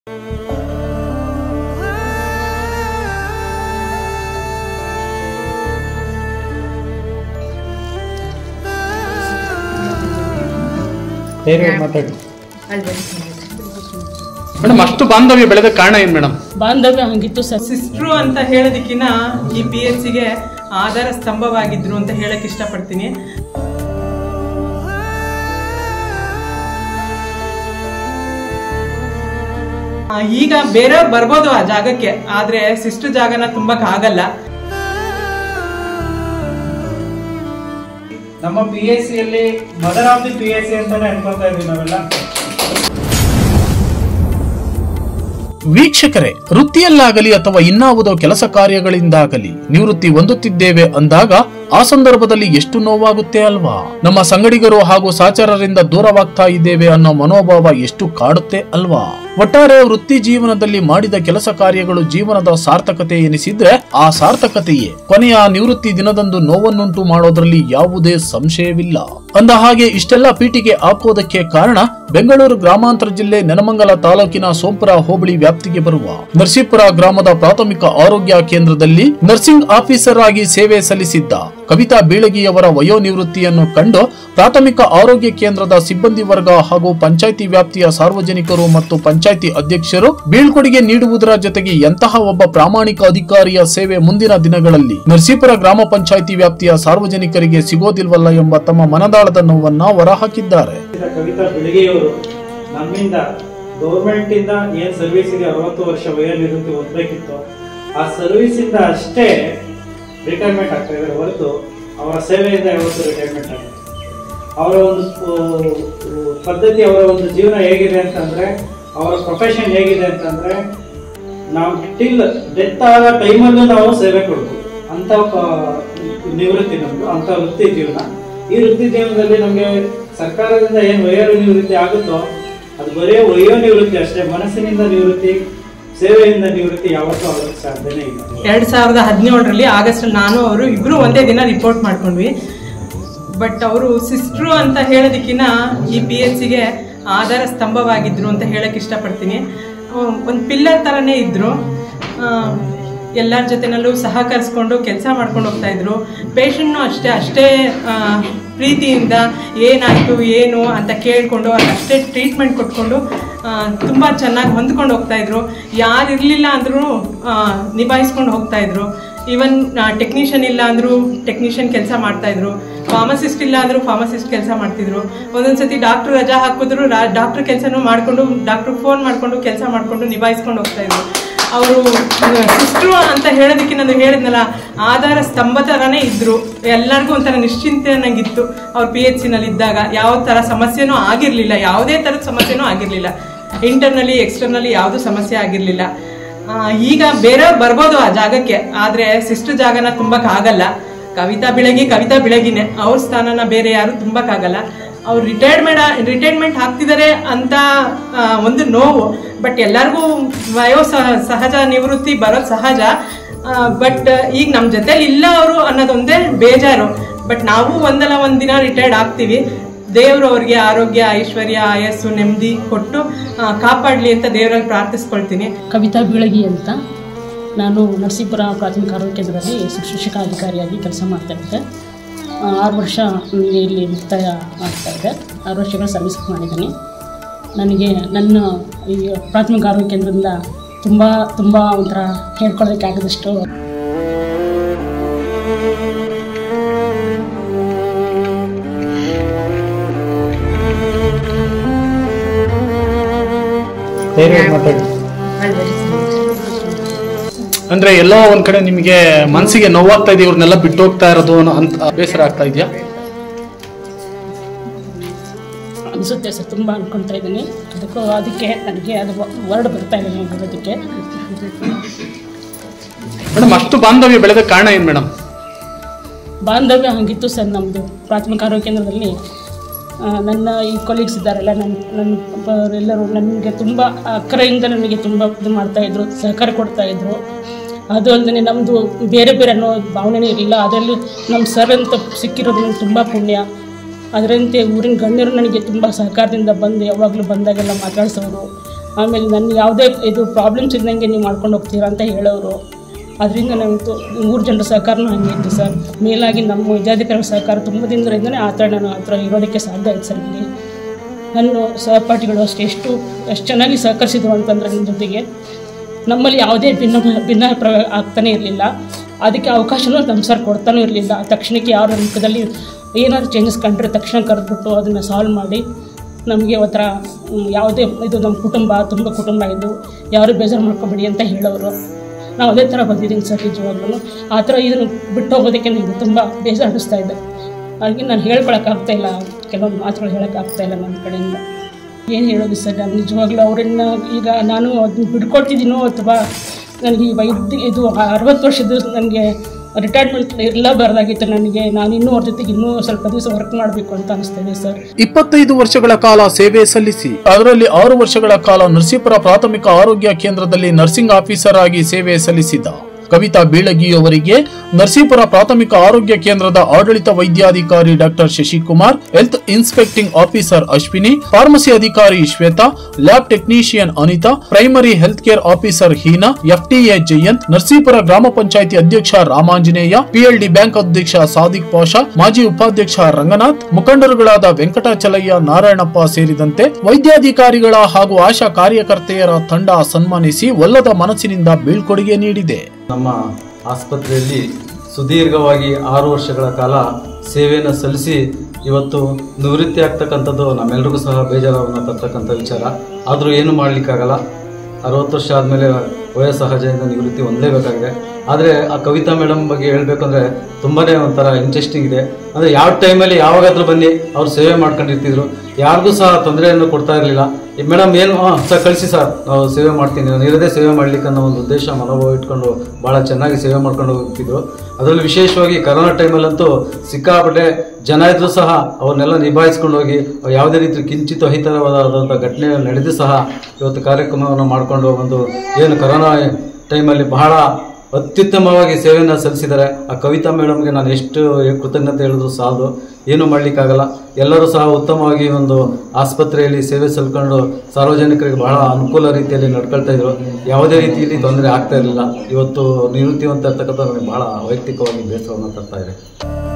ಧೈರ್ಯವಾಗಿ ಮಾತಾಡಿ ಮೇಡಮ್ ಅಷ್ಟು ಬಾಂಧವ್ಯ ಬೆಳೆದ ಕಾರಣ ಏನು ಮೇಡಮ್ ಬಾಂಧವ್ಯ ಹಂಗಿತ್ತು ಸರ್ ಸಿಸ್ಟ್ರು ಅಂತ ಹೇಳೋದಕ್ಕಿಂತ ಈ ಪಿ ಎಚ್ ಸಿಗೆ ಆಧಾರ ಸ್ತಂಭವಾಗಿದ್ರು ಅಂತ ಹೇಳಕ್ ಇಷ್ಟಪಡ್ತೀನಿ ಆ, ಈಗ ಬೇರೆಯವ್ರು ಬರ್ಬೋದು ಆ ಜಾಗಕ್ಕೆ ಆದ್ರೆ ಸಿಸ್ಟರ್ ಜಾಗನ ತುಂಬಕ್ ಆಗಲ್ಲ ನಮ್ಮ ಪಿ ಎಸ್ ಸಿಯಲ್ಲಿ mother of the P S C ಅಂತಾನೆ ಅನ್ಕೊತಾ ಇದೀವಿ ನಾವೆಲ್ಲ ವೀಕ್ಷಕರೇ ವೃತ್ತಿಯಲ್ಲಾಗಲಿ ಅಥವಾ ಇನ್ನಾವುದೋ ಕೆಲಸ ಕಾರ್ಯಗಳಿಂದಾಗಲಿ ನಿವೃತ್ತಿ ಹೊಂದುತ್ತಿದ್ದೇವೆ ಅಂದಾಗ ಆ ಸಂದರ್ಭದಲ್ಲಿ ಎಷ್ಟು ನೋವಾಗುತ್ತೆ ಅಲ್ವಾ ನಮ್ಮ ಸಂಗಡಿಗರು ಹಾಗೂ ಸಹಚರರಿಂದ ದೂರವಾಗ್ತಾ ಇದ್ದೇವೆ ಅನ್ನೋ ಮನೋಭಾವ ಎಷ್ಟು ಕಾಡುತ್ತೆ ಅಲ್ವಾ ಒಟ್ಟಾರೆ ವೃತ್ತಿ ಜೀವನದಲ್ಲಿ ಮಾಡಿದ ಕೆಲಸ ಕಾರ್ಯಗಳು ಜೀವನದ ಸಾರ್ಥಕತೆ ಎನಿಸಿದ್ರೆ ಆ ಸಾರ್ಥಕತೆಯೇ ಕೊನೆಯ ನಿವೃತ್ತಿ ದಿನದಂದು ನೋವನ್ನುಂಟು ಮಾಡೋದ್ರಲ್ಲಿ ಯಾವುದೇ ಸಂಶಯವಿಲ್ಲ ಅಂದ ಹಾಗೆ ಇಷ್ಟೆಲ್ಲ ಪೀಠಿಗೆ ಹಾಕೋದಕ್ಕೆ ಕಾರಣ ಬೆಂಗಳೂರು ಗ್ರಾಮಾಂತರ ಜಿಲ್ಲೆ ನೆನಮಂಗಲ ತಾಲೂಕಿನ ಸೋಂಪುರ ಹೋಬಳಿ ವ್ಯಾಪ್ತಿಗೆ ಬರುವ ನರಸೀಪುರ ಗ್ರಾಮದ ಪ್ರಾಥಮಿಕ ಆರೋಗ್ಯ ಕೇಂದ್ರದಲ್ಲಿ ನರ್ಸಿಂಗ್ ಆಫೀಸರ್ ಆಗಿ ಸೇವೆ ಸಲ್ಲಿಸಿದ್ದ ಕವಿತಾ ಬೀಳಗಿಯವರ ವಯೋನಿವೃತ್ತಿಯನ್ನು ಕಂಡು ಪ್ರಾಥಮಿಕ ಆರೋಗ್ಯ ಕೇಂದ್ರದ ಸಿಬ್ಬಂದಿ ವರ್ಗ ಹಾಗೂ ಪಂಚಾಯಿತಿ ವ್ಯಾಪ್ತಿಯ ಸಾರ್ವಜನಿಕರು ಮತ್ತು ಪಂಚಾಯಿತಿ ಅಧ್ಯಕ್ಷರು ಬೀಳ್ಕೊಡುಗೆ ನೀಡುವುದರ ಜೊತೆಗೆ ಎಂತಹ ಒಬ್ಬ ಪ್ರಾಮಾಣಿಕ ಅಧಿಕಾರಿಯ ಸೇವೆ ಮುಂದಿನ ದಿನಗಳಲ್ಲಿ ನರಸೀಪುರ ಗ್ರಾಮ ಪಂಚಾಯಿತಿ ವ್ಯಾಪ್ತಿಯ ಸಾರ್ವಜನಿಕರಿಗೆ ಸಿಗೋದಿಲ್ವಲ್ಲ ಎಂಬ ತಮ್ಮ ಮನದಾಳದ ನೋವನ್ನ ಹೊರಹಾಕಿದ್ದಾರೆ ಇದ ಕವಿತಾ ಬೆಳಗೆಯವರು ನಮ್ಮಿಂದ ಗೌರ್ಮೆಂಟ್ ಇಂದ ಏನ್ ಸರ್ವಿಸ್ ಇದೆ ಅರವತ್ತು ವರ್ಷ ವಯೋನಿವೃತ್ತಿ ಹೊಂದಬೇಕಿತ್ತು ಆ ಸರ್ವಿಸ್ ಇಂದ ಅಷ್ಟೇ ರಿಟೈರ್ಮೆಂಟ್ ಆಗ್ತಾ ಇದ್ದಾರೆ ಹೊರತು ಅವರ ಸೇವೆಯಿಂದ ಯಾವತ್ತು ರಿಟೈರ್ಮೆಂಟ್ ಆಗಿದೆ ಅವರ ಒಂದು ಆ, ಪದ್ಧತಿ ಅವರ ಒಂದು ಜೀವನ ಹೇಗಿದೆ ಅಂತಂದ್ರೆ ಅವರ ಪ್ರೊಫೆಷನ್ ಹೇಗಿದೆ ಅಂತಂದ್ರೆ ನಾವು ಟಿಲ್ ಡೆತ್ ಆದ ಟೈಮಲ್ಲೂ ನಾವು ಸೇವೆ ಕೊಡ್ಬೋದು ಅಂತ ಪ- ನಿವೃತ್ತಿ ನಮ್ದು ಅಂತ ವೃತ್ತಿ ಜೀವನ ಈ ವೃತ್ತಿ ಜೀವನದಲ್ಲಿ ನಮಗೆ ಸರ್ಕಾರದಿಂದ ಏನು ವಯೋ ನಿವೃತ್ತಿ ಆಗುತ್ತೋ ಅದು ಬರೀ ವಯೋ ನಿವೃತ್ತಿ ಅಷ್ಟೇ ಮನಸ್ಸಿನಿಂದ ನಿವೃತ್ತಿ ಸೇವೆಯಿಂದ ನಿವೃತ್ತಿ ಯಾವತ್ತೂ ಆಗೋದಕ್ಕೆ ಸಾಧ್ಯನೇ ಇಲ್ಲ ಎರಡ್ ಸಾವಿರದ ಹದಿನೇಳರಲ್ಲಿ ಆಗಸ್ಟ್ ನಾನು ಅವರು ಇಬ್ರು ಒಂದೇ ದಿನ ರಿಪೋರ್ಟ್ ಮಾಡ್ಕೊಂಡ್ವಿ ಬಟ್ ಅವರು ಸಿಸ್ಟ್ರು ಅಂತ ಹೇಳೋದಕ್ಕಿಂತ ಈ ಪಿ ಎಚ್ ಸಿಗೆ ಆಧಾರ ಸ್ತಂಭವಾಗಿದ್ರು ಅಂತ ಹೇಳಕ್ ಇಷ್ಟಪಡ್ತೀನಿ ಒಂದು ಪಿಲ್ಲರ್ ಥರನೇ ಇದ್ರು ಎಲ್ಲರ ಜೊತೆನಲ್ಲೂ ಸಹಕರಿಸ್ಕೊಂಡು ಕೆಲಸ ಮಾಡ್ಕೊಂಡು ಹೋಗ್ತಾ ಇದ್ರು ಪೇಷಂಟ್ನು ಅಷ್ಟೇ ಅಷ್ಟೇ ಆ, ಪ್ರೀತಿಯಿಂದ ಏನಾಯಿತು ಏನು ಅಂತ ಕೇಳಿಕೊಂಡು ಅಷ್ಟೇ ಟ್ರೀಟ್ಮೆಂಟ್ ಕೊಟ್ಕೊಂಡು ತುಂಬ ಚೆನ್ನಾಗಿ ಹೊಂದ್ಕೊಂಡು ಹೋಗ್ತಾ ಇದ್ರು ಯಾರು ಇರಲಿಲ್ಲ ಅಂದ್ರೂ ನಿಭಾಯಿಸ್ಕೊಂಡು ಹೋಗ್ತಾ ಇದ್ರು ಈವನ್ ಟೆಕ್ನಿಷಿಯನ್ ಇಲ್ಲ ಅಂದ್ರೂ ಟೆಕ್ನಿಷಿಯನ್ ಕೆಲಸ ಮಾಡ್ತಾ ಇದ್ರು ಫಾರ್ಮಸಿಸ್ಟ್ ಇಲ್ಲ ಅಂದ್ರೂ ಫಾರ್ಮಸಿಸ್ಟ್ ಕೆಲಸ ಮಾಡ್ತಿದ್ರು ಒಂದೊಂದ್ಸತಿ ಡಾಕ್ಟರ್ ರಜಾ ಹಾಕಿದ್ರು ಡಾಕ್ಟರ್ ಕೆಲಸನೂ ಮಾಡ್ಕೊಂಡು ಡಾಕ್ಟರ್ ಫೋನ್ ಮಾಡ್ಕೊಂಡು ಕೆಲಸ ಮಾಡ್ಕೊಂಡು ನಿಭಾಯಿಸ್ಕೊಂಡು ಹೋಗ್ತಾ ಇದ್ರು ಅವರು ಸಿಸ್ಟ್ರು ಅಂತ ಹೇಳೋದಕ್ಕೆ ನಾನು ಹೇಳಿದ್ನಲ್ಲ ಆಧಾರ ಸ್ತಂಭ ಥರನೇ ಇದ್ರು ಎಲ್ಲರಿಗೂ ಒಂಥರ ನಿಶ್ಚಿಂತೆ ನಂಗಿತ್ತು ಅವ್ರು ಪಿ ಎಚ್ ಸಿನಲ್ಲಿ ಇದ್ದಾಗ ಯಾವ ಥರ ಸಮಸ್ಯೆನೂ ಆಗಿರಲಿಲ್ಲ ಯಾವುದೇ ಥರದ ಸಮಸ್ಯೆನೂ ಆಗಿರಲಿಲ್ಲ ಇಂಟರ್ನಲಿ ಎಕ್ಸ್ಟರ್ನಲಿ ಯಾವುದೂ ಸಮಸ್ಯೆ ಆಗಿರಲಿಲ್ಲ ಈಗ ಬೇರೆಯವ್ರು ಬರ್ಬೋದು ಆ ಜಾಗಕ್ಕೆ ಆದರೆ ಸಿಸ್ಟರ್ ಜಾಗನ ತುಂಬಕ್ ಆಗಲ್ಲ ಕವಿತಾ ಬೆಳಗಿ ಕವಿತಾ ಬೆಳಗಿನೇ ಅವ್ರ ಸ್ಥಾನನ ಬೇರೆ ಯಾರು ತುಂಬಕ್ಕಾಗಲ್ಲ ಅವ್ರು ರಿಟೈರ್ಮೆಂಟ್ ರಿಟೈರ್ಮೆಂಟ್ ಹಾಕ್ತಿದ್ದಾರೆ ಅಂತ ಆ, ಒಂದು ನೋವು ಬಟ್ ಎಲ್ಲರಿಗೂ ವಯೋ ಸಹ ಸಹಜ ನಿವೃತ್ತಿ ಬರೋದು ಸಹಜ ಬಟ್ ಈಗ ನಮ್ಮ ಜೊತೆಲಿ ಇಲ್ಲ ಅವರು ಅನ್ನೋದೊಂದೇ ಬೇಜಾರು ಬಟ್ ನಾವು ಒಂದಲ್ಲ ಒಂದಿನ ರಿಟೈರ್ಡ್ ಆಗ್ತೀವಿ ದೇವರು ಅವ್ರಿಗೆ ಆರೋಗ್ಯ ಐಶ್ವರ್ಯ ಆಯಸ್ಸು ನೆಮ್ಮದಿ ಕೊಟ್ಟು ಆ, ಕಾಪಾಡ್ಲಿ ಅಂತ ದೇವರಲ್ಲಿ ಪ್ರಾರ್ಥಿಸ್ಕೊಳ್ತೀನಿ ಕವಿತಾ ಬೀಳಗಿ ಅಂತ ನಾನು ನರಸೀಪುರ ಪ್ರಾಥಮಿಕ ಆರೋಗ್ಯ ಕೇಂದ್ರದಲ್ಲಿ ಶಿಕ್ಷಕ ಅಧಿಕಾರಿಯಾಗಿ ಕೆಲಸ ಮಾಡ್ತಾ ಇದ್ದೆ ಆ, ಆರು ವರ್ಷ ನನಗೆ ಇಲ್ಲಿ ಮುಕ್ತಾಯ ಆಗ್ತಾ ಇದೆ ಆರು ವರ್ಷಗಳ ಸರ್ವಿಸ್ ಮಾಡಿದ್ದೀನಿ ನನಗೆ ನನ್ನ ಈ ಪ್ರಾಥಮಿಕ ಆರೋಗ್ಯ ಕೇಂದ್ರದಿಂದ ತುಂಬ ತುಂಬ ಒಂಥರ ಹೇಳ್ಕೊಳ್ಳೋದಕ್ಕೆ ಆಗದಷ್ಟು ಧೈರ್ಯವಾಗಿ ಮಾತಾಡಿ ಅಂದ್ರೆ ಎಲ್ಲೋ ಒಂದ್ ಕಡೆ ನಿಮಗೆ ಮನಸ್ಸಿಗೆ ನೋವಾಗ್ತಾ ಇದೆ ಇವ್ರನ್ನೆಲ್ಲ ಬಿಟ್ಟು ಹೋಗ್ತಾ ಇರೋದು ಅನ್ನೋ ಅಂತ ಬೇಸರ ಆಗ್ತಾ ಇದೆಯಾ ಅನಿಸುತ್ತೆ ಸರ್ ತುಂಬ ಅನ್ಕೊತಾ ಇದ್ದೀನಿ ಅದಕ್ಕೂ ಅದಕ್ಕೆ ನನಗೆ ಅದು ವರ್ಡ್ ಬರ್ತಾ ಇದೆ ನನಗೆ ಹೇಳೋದಕ್ಕೆ ಮೇಡಮ್ ಅಷ್ಟು ಬಾಂಧವ್ಯ ಬೆಳೆದ ಕಾರಣ ಏನು ಮೇಡಮ್ ಬಾಂಧವ್ಯ ಹಂಗಿತ್ತು ಸರ್ ನಮ್ಮದು ಪ್ರಾಥಮಿಕ ಆರೋಗ್ಯ ಕೇಂದ್ರದಲ್ಲಿ ಆ, ನನ್ನ ಈ ಕೊಲೀಗ್ಸ್ ಇದ್ದಾರಲ್ಲ ನನ್ನ ನನ್ನ ಪ- ಎಲ್ಲರೂ ನನಗೆ ತುಂಬ ಅಕ್ಕರೆಯಿಂದ ನನಗೆ ತುಂಬ ಇದು ಮಾಡ್ತಾಯಿದ್ರು ಸಹಕಾರ ಕೊಡ್ತಾಯಿದ್ರು ಅದು ಅಲ್ಲದೆ ನಮ್ಮದು ಬೇರೆ ಬೇರೆ ಅನ್ನೋ ಭಾವನೆನೇ ಇರಲಿಲ್ಲ ಅದರಲ್ಲಿ ನಮ್ಮ ಸರ್ ಅಂತ ಸಿಕ್ಕಿರೋದು ನನಗೆ ತುಂಬ ಪುಣ್ಯ ಅದರಂತೆ ಊರಿನ ಗಣ್ಯರು ನನಗೆ ತುಂಬ ಸಹಕಾರದಿಂದ ಬಂದು ಯಾವಾಗಲೂ ಬಂದಾಗೆಲ್ಲ ಮಾತಾಡ್ಸೋರು ಆಮೇಲೆ ನನ್ನ ಯಾವುದೇ ಇದು ಪ್ರಾಬ್ಲಮ್ಸ್ ಇದ್ದಂಗೆ ನೀವು ಮಾಡ್ಕೊಂಡು ಹೋಗ್ತೀರಾ ಅಂತ ಹೇಳೋರು ಅದರಿಂದ ನಮಗೆ ಮೂರು ಜನರ ಸಹಕಾರನೂ ಹಂಗೆ ಇತ್ತು ಸರ್ ಮೇಲಾಗಿ ನಮ್ಮ ವೈದ್ಯಾಧಿಕಾರಿಗಳ ಸಹಕಾರ ತುಂಬ ದಿನದಿಂದಲೇ ಆ ಥರ ನಾನು ಆ ಥರ ಇರೋದಕ್ಕೆ ಸಾಧ್ಯ ಆಯ್ತು ಸರ್ ಇಲ್ಲಿ ನನ್ನ ಸಹಪಾಠಿಗಳು ಅಷ್ಟೇ ಎಷ್ಟು ಎಷ್ಟು ಚೆನ್ನಾಗಿ ಸಹಕರಿಸಿದ್ರು ಅಂತಂದರೆ ನನ್ನ ಜೊತೆಗೆ ನಮ್ಮಲ್ಲಿ ಯಾವುದೇ ಭಿನ್ನ ಭಿನ್ನಾಭಿಪ್ರಾಯ ಆಗ್ತಾನೆ ಇರಲಿಲ್ಲ ಅದಕ್ಕೆ ಅವಕಾಶನೂ ನಮ್ಮ ಸರ್ ಕೊಡ್ತಾನೂ ಇರಲಿಲ್ಲ ತಕ್ಷಣಕ್ಕೆ ಯಾರ ಮುಖದಲ್ಲಿ ಏನಾದ್ರು ಚೇಂಜಸ್ ಕಂಡ್ರೆ ತಕ್ಷಣ ಕರೆದ್ಬಿಟ್ಟು ಅದನ್ನು ಸಾಲ್ವ್ ಮಾಡಿ ನಮಗೆ ಒಂಥರ ಮ್, ಯಾವುದೇ ಇದು ನಮ್ಮ ಕುಟುಂಬ ತುಂಬ ಕುಟುಂಬ ಇದು ಯಾರು ಬೇಜಾರು ಮಾಡ್ಕೊಬೇಡಿ ಅಂತ ಹೇಳೋರು ನಾವು ಅದೇ ಥರ ಬಂದಿದ್ದೀನಿ ಸರ್ ನಿಜವಾಗ್ಲೂ ಆ ಥರ ಇದನ್ನು ಬಿಟ್ಟು ಹೋಗೋದಕ್ಕೆ ನನಗೆ ತುಂಬ ಬೇಜಾರು ಅನ್ನಿಸ್ತಾ ಇದೆ ಹಾಗೆ ನಾನು ಹೇಳ್ಕೊಳಕ್ಕಾಗ್ತಾ ಇಲ್ಲ ಕೆಲವೊಂದು ಮಾತುಗಳು ಹೇಳೋಕ್ಕಾಗ್ತಾ ಇಲ್ಲ ನನ್ನ ಕಡೆಯಿಂದ ಏನು ಹೇಳೋದು ಸರ್ ನಾನು ನಿಜವಾಗ್ಲೂ ಅವರನ್ನ ಈಗ ನಾನು ಅದನ್ನ ಬಿಡ್ಕೊಡ್ತಿದ್ದೀನೋ ಅಥವಾ ನನಗೆ ಈ ವೈದ್ಯ ಇದು ಅರವತ್ತು ವರ್ಷದ ನನಗೆ ರಿಟೈರ್ಮೆಂಟ್ ಇರಲೇಬಾರ್ದಾಗಿತ್ತು ನನಗೆ ನಾನು ಇನ್ನೂ ಅವ್ರ ಜೊತೆಗೆ ಇನ್ನೂ ಸ್ವಲ್ಪ ದಿವಸ ವರ್ಕ್ ಮಾಡಬೇಕು ಅಂತ ಅನಿಸ್ತಿದೆ ಸರ್ ಇಪ್ಪತ್ತೈದು ವರ್ಷಗಳ ಕಾಲ ಸೇವೆ ಸಲ್ಲಿಸಿ ಅದರಲ್ಲಿ ಆರು ವರ್ಷಗಳ ಕಾಲ ನರಸೀಪುರ ಪ್ರಾಥಮಿಕ ಆರೋಗ್ಯ ಕೇಂದ್ರದಲ್ಲಿ ನರ್ಸಿಂಗ್ ಆಫೀಸರ್ ಆಗಿ ಸೇವೆ ಸಲ್ಲಿಸಿದ ಕವಿತಾ ಬೀಳಗಿಯವರಿಗೆ ನರಸೀಪುರ ಪ್ರಾಥಮಿಕ ಆರೋಗ್ಯ ಕೇಂದ್ರದ ಆಡಳಿತ ವೈದ್ಯಾಧಿಕಾರಿ doctor Shashikumar health inspecting officer Ashwini pharmacy ಅಧಿಕಾರಿ Shwetha lab technician Anitha primary health care officer Heena FTA Jayanth Narasipura ಗ್ರಾಮ ಪಂಚಾಯಿತಿ ಅಧ್ಯಕ್ಷ ರಾಮಾಂಜನೇಯ ಪಿಎಲ್ಡಿ ಬ್ಯಾಂಕ್ ಅಧ್ಯಕ್ಷ ಸಾದಿಕ್ ಪಾಷಾ ಮಾಜಿ ಉಪಾಧ್ಯಕ್ಷ ರಂಗನಾಥ್ ಮುಖಂಡರುಗಳಾದ ವೆಂಕಟಾಚಲಯ್ಯ ನಾರಾಯಣಪ್ಪ ಸೇರಿದಂತೆ ವೈದ್ಯಾಧಿಕಾರಿಗಳ ಹಾಗೂ ಆಶಾ ಕಾರ್ಯಕರ್ತೆಯರ ತಂಡ ಸನ್ಮಾನಿಸಿ ಒಲ್ಲದ ಮನಸ್ಸಿನಿಂದ ಬೀಳ್ಕೊಡುಗೆ ನೀಡಿದೆ ನಮ್ಮ ಆಸ್ಪತ್ರೆಯಲ್ಲಿ ಸುದೀರ್ಘವಾಗಿ ಆರು ವರ್ಷಗಳ ಕಾಲ ಸೇವೆಯನ್ನು ಸಲ್ಲಿಸಿ ಇವತ್ತು ನಿವೃತ್ತಿ ಆಗ್ತಕ್ಕಂಥದ್ದು ನಮ್ಮೆಲ್ರಿಗೂ ಸಹ ಬೇಜಾರವನ್ನು ತರ್ತಕ್ಕಂಥ ವಿಚಾರ ಆದರೂ ಏನು ಮಾಡಲಿಕ್ಕಾಗಲ್ಲ ಅರವತ್ತು ವರ್ಷ ಆದಮೇಲೆ ವಯೋಸಹಜದಿಂದ ನಿವೃತ್ತಿ ಹೊಂದಲೇಬೇಕಾಗಿದೆ ಆದರೆ ಆ ಕವಿತಾ ಮೇಡಮ್ ಬಗ್ಗೆ ಹೇಳಬೇಕಂದ್ರೆ ತುಂಬಾ ಒಂಥರ ಇಂಟ್ರೆಸ್ಟಿಂಗ್ ಇದೆ ಅಂದರೆ ಯಾವ ಟೈಮಲ್ಲಿ ಯಾವಾಗಾದ್ರೂ ಬನ್ನಿ ಅವ್ರು ಸೇವೆ ಮಾಡ್ಕೊಂಡಿರ್ತಿದ್ರು ಯಾರಿಗೂ ಸಹ ತೊಂದರೆಯನ್ನು ಕೊಡ್ತಾ ಇರಲಿಲ್ಲ ಮೇಡಮ್ ಏನು ಹಾಂ ಸರ್ ಕಳಿಸಿ ಸರ್ ನಾವು ಸೇವೆ ಮಾಡ್ತೀನಿ ನಾನು ಇರದೇ ಸೇವೆ ಮಾಡ್ಲಿಕ್ಕೆ ಅನ್ನೋ ಒಂದು ಉದ್ದೇಶ ಮನೋಭಾವ ಇಟ್ಕೊಂಡು ಭಾಳ ಚೆನ್ನಾಗಿ ಸೇವೆ ಮಾಡ್ಕೊಂಡು ಹೋಗ್ತಿದ್ರು ಅದರಲ್ಲಿ ವಿಶೇಷವಾಗಿ ಕರೋನಾ ಟೈಮಲ್ಲಂತೂ ಸಿಕ್ಕಾಪಟ್ಟೆ ಜನ ಇದ್ರು ಸಹ ಅವ್ರನ್ನೆಲ್ಲ ನಿಭಾಯಿಸ್ಕೊಂಡು ಹೋಗಿ ಯಾವುದೇ ರೀತಿ ಕಿಂಚಿತ್ ಅಹಿತರವಾದಂಥ ಘಟನೆ ನಡೆದು ಸಹ ಇವತ್ತು ಕಾರ್ಯಕ್ರಮವನ್ನು ಮಾಡಿಕೊಂಡು ಒಂದು ಏನು ಕರೋನಾ ಟೈಮಲ್ಲಿ ಬಹಳ ಅತ್ಯುತ್ತಮವಾಗಿ ಸೇವೆಯನ್ನು ಸಲ್ಲಿಸಿದ್ದಾರೆ ಆ ಕವಿತಾ ಮೇಡಮ್ಗೆ ನಾನು ಎಷ್ಟು ಕೃತಜ್ಞತೆ ಹೇಳಿದ್ರು ಸಾಲದು ಏನು ಮಾಡಲಿಕ್ಕಾಗಲ್ಲ ಎಲ್ಲರೂ ಸಹ ಉತ್ತಮವಾಗಿ ಒಂದು ಆಸ್ಪತ್ರೆಯಲ್ಲಿ ಸೇವೆ ಸಲ್ಕೊಂಡು ಸಾರ್ವಜನಿಕರಿಗೆ ಬಹಳ ಅನುಕೂಲ ರೀತಿಯಲ್ಲಿ ನಡ್ಕೊಳ್ತಾ ಇದ್ರು ಯಾವುದೇ ರೀತಿಯಲ್ಲಿ ತೊಂದರೆ ಆಗ್ತಾ ಇರಲಿಲ್ಲ ಇವತ್ತು ನಿವೃತ್ತಿ ಅಂತ ಇರ್ತಕ್ಕಂಥ ನನಗೆ ಬಹಳ ವೈಯಕ್ತಿಕವಾಗಿ ಬೇಸರವನ್ನು ತರ್ತಾ ಇದೆ